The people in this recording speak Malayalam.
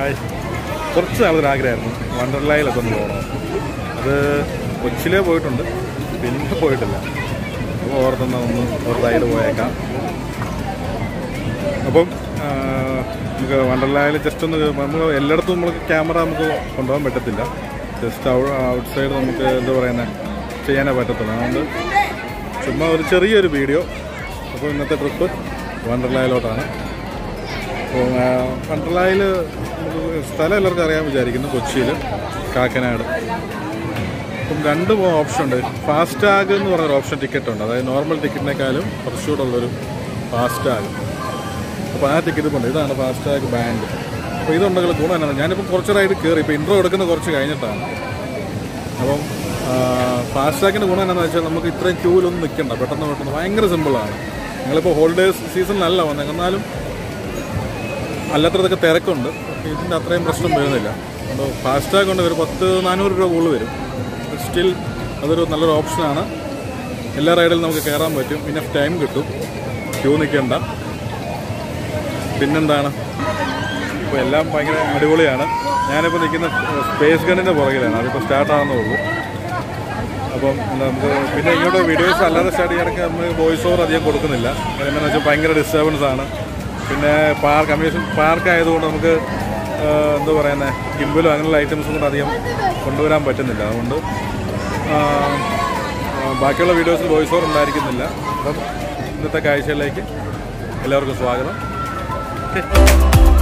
ഹായ് കുറച്ച് നാളൊരു ആഗ്രഹമായിരുന്നു വണ്ടർലായിലൊക്കെ ഒന്ന് പോകണം അത് കൊച്ചിയിലേ പോയിട്ടുണ്ട് പിന്നെ പോയിട്ടില്ല അപ്പോൾ ഓർത്തൊന്ന് ഒന്ന് വെറുതായിട്ട് പോയേക്കാം അപ്പം ആ, നമുക്ക് വണ്ടർലായിൽ ജസ്റ്റ് ഒന്ന് നമ്മൾ എല്ലായിടത്തും നമ്മൾ ക്യാമറ നമുക്ക് കൊണ്ടുപോകാൻ പറ്റത്തില്ല ജസ്റ്റ് ഔട്ട് സൈഡ് നമുക്ക് എന്താ പറയുന്നത് ചെയ്യാനേ പറ്റത്തുള്ളൂ അതുകൊണ്ട് ചുമ്മാ ഒരു ചെറിയൊരു വീഡിയോ അപ്പോൾ ഇന്നത്തെ ട്രിപ്പ് വണ്ടർലായിലോട്ടാണ് അപ്പോൾ വണ്ടർലായിൽ നമുക്ക് സ്ഥലം എല്ലാവർക്കും അറിയാൻ വിചാരിക്കുന്നു കൊച്ചിയിൽ കാക്കനാട് അപ്പം രണ്ട് ഓപ്ഷൻ ഉണ്ട് ഫാസ്റ്റാഗ് എന്ന് പറഞ്ഞൊരു ഓപ്ഷൻ ടിക്കറ്റ് ഉണ്ട് അതായത് നോർമൽ ടിക്കറ്റിനേക്കാളും കുറച്ചുകൂടെ ഉള്ളൊരു ഫാസ്റ്റാഗ് അപ്പോൾ ആ ടിക്കറ്റ് ഉണ്ട് ഇതാണ് ഫാസ്റ്റാഗ് ബാൻഡ് അപ്പോൾ ഇതുണ്ടെങ്കിൽ ഗുണം എന്നാണ് ഞാനിപ്പോൾ കുറച്ച് റൈഡ് കയറി ഇപ്പോൾ ഇൻട്രോ എടുക്കുന്ന കുറച്ച് കഴിഞ്ഞിട്ടാണ് അപ്പം ഫാസ്റ്റാഗിൻ്റെ ഗുണം എന്താണെന്ന് വെച്ചാൽ നമുക്ക് ഇത്രയും ക്യൂലൊന്നും നിൽക്കണ്ട പെട്ടെന്ന് പെട്ടെന്ന് ഭയങ്കര സിമ്പിളാണ് നിങ്ങളിപ്പോൾ ഹോളിഡേസ് സീസണിലല്ല വന്നത് എന്നാലും അല്ലാത്തതൊക്കെ തിരക്കുണ്ട് പക്ഷേ ഇതിൻ്റെ അത്രയും പ്രശ്നം വരുന്നില്ല അപ്പോൾ ഫാസ്റ്റാഗ് കൊണ്ട് ഒരു പത്ത് നാനൂറ് രൂപ കൂടുതൽ വരും സ്റ്റിൽ അതൊരു നല്ലൊരു ഓപ്ഷനാണ് എല്ലാ റൈഡിലും നമുക്ക് കയറാൻ പറ്റും പിന്നെ ടൈം കിട്ടും ക്യൂ നിൽക്കേണ്ട പിന്നെന്താണ് ഇപ്പോൾ എല്ലാം ഭയങ്കര അടിപൊളിയാണ് ഞാനിപ്പോൾ നിൽക്കുന്ന സ്പേസ് ഗണ്ണിൻ്റെ പുറകിലാണ് അതിപ്പോൾ സ്റ്റാർട്ട് ആകുന്നേ ഉള്ളൂ അപ്പം എന്താ നമുക്ക് പിന്നെ ഇങ്ങോട്ട് വീഡിയോസ് അല്ലാതെ സ്റ്റാർട്ട് ചെയ്യാനൊക്കെ നമ്മൾ വോയിസ് ഓവർ അധികം കൊടുക്കുന്നില്ല എന്താണെന്ന് വെച്ചാൽ ഭയങ്കര ഡിസ്റ്റർബൻസ് ആണ് പിന്നെ പാർക്ക് അമ്യൂഷൻ പാർക്ക് ആയതുകൊണ്ട് നമുക്ക് ആ, എന്താ പറയുന്നത് ഗിംബിലോ അങ്ങനെയുള്ള ഐറ്റംസും കൂടെ അധികം കൊണ്ടുവരാൻ പറ്റുന്നില്ല അതുകൊണ്ട് ആ, ആ, ബാക്കിയുള്ള വീഡിയോസിൽ വോയിസ് ഓവർ ഉണ്ടായിരിക്കുന്നില്ല അപ്പം ഇന്നത്തെ കാഴ്ചയിലേക്ക് എല്ലാവർക്കും സ്വാഗതം ഓക്കെ